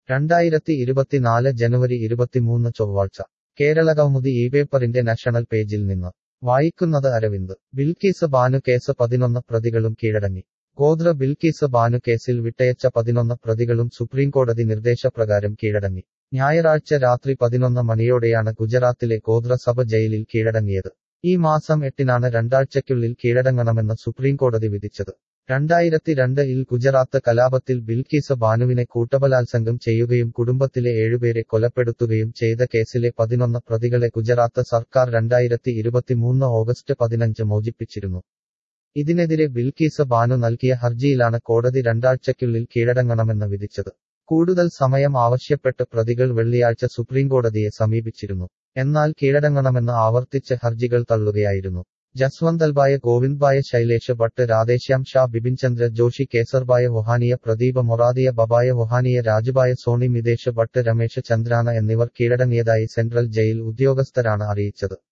രണ്ടായിരത്തി ഇരുപത്തിനാല് ജനുവരി ഇരുപത്തിമൂന്ന് ചൊവ്വാഴ്ച കേരളകൗമുദി ഈ പേപ്പറിന്റെ നാഷണൽ പേജിൽ നിന്ന് വായിക്കുന്നത് അരവിന്ദ് ബിൽക്കീസ് ബാനു കേസ് പതിനൊന്ന് പ്രതികളും കീഴടങ്ങി ഗോത്ര ബിൽക്കീസ് ബാനു കേസിൽ വിട്ടയച്ച പതിനൊന്ന് പ്രതികളും സുപ്രീംകോടതി നിർദ്ദേശപ്രകാരം കീഴടങ്ങി ഞായറാഴ്ച രാത്രി പതിനൊന്ന് മണിയോടെയാണ് ഗുജറാത്തിലെ ഗോത്ര സഭ ജയിലിൽ കീഴടങ്ങിയത് ഈ മാസം എട്ടിനാണ് രണ്ടാഴ്ചയ്ക്കുള്ളിൽ കീഴടങ്ങണമെന്ന് സുപ്രീംകോടതി വിധിച്ചത് രണ്ടായിരത്തി രണ്ട് ഇൽ ഗുജറാത്ത് കലാപത്തിൽ ബിൽക്കീസ് ബാനുവിനെ കൂട്ടബലാത്സംഗം ചെയ്യുകയും കുടുംബത്തിലെ ഏഴുപേരെ കൊലപ്പെടുത്തുകയും ചെയ്ത കേസിലെ പതിനൊന്ന് പ്രതികളെ ഗുജറാത്ത് സർക്കാർ രണ്ടായിരത്തി ഇരുപത്തിമൂന്ന് ഓഗസ്റ്റ് പതിനഞ്ച് മോചിപ്പിച്ചിരുന്നു ഇതിനെതിരെ ബിൽക്കീസ് ബാനു നൽകിയ ഹർജിയിലാണ് കോടതി രണ്ടാഴ്ചയ്ക്കുള്ളിൽ കീഴടങ്ങണമെന്ന് വിധിച്ചത് കൂടുതൽ സമയം ആവശ്യപ്പെട്ട് പ്രതികൾ വെള്ളിയാഴ്ച സുപ്രീംകോടതിയെ സമീപിച്ചിരുന്നു എന്നാൽ കീഴടങ്ങണമെന്ന് ആവർത്തിച്ച് ഹർജികൾ തള്ളുകയായിരുന്നു ജസ്വന്തൽബായ ഗോവിന്ദ്ബായ ശൈലേഷ് ഭട്ട് രാധേശ്യാം ഷാ ബിപിൻചന്ദ്ര ജോഷി കേസർബായ വൊഹാനിയ പ്രദീപ മൊറാദിയ ബബായ വൊഹാനിയ രാജുബായ സോണി മിതേഷ് ഭട്ട് രമേശ് ചന്ദ്രാന എന്നിവർ കീഴടങ്ങിയതായി സെൻട്രൽ ജയിൽ ഉദ്യോഗസ്ഥരാണ് അറിയിച്ചത്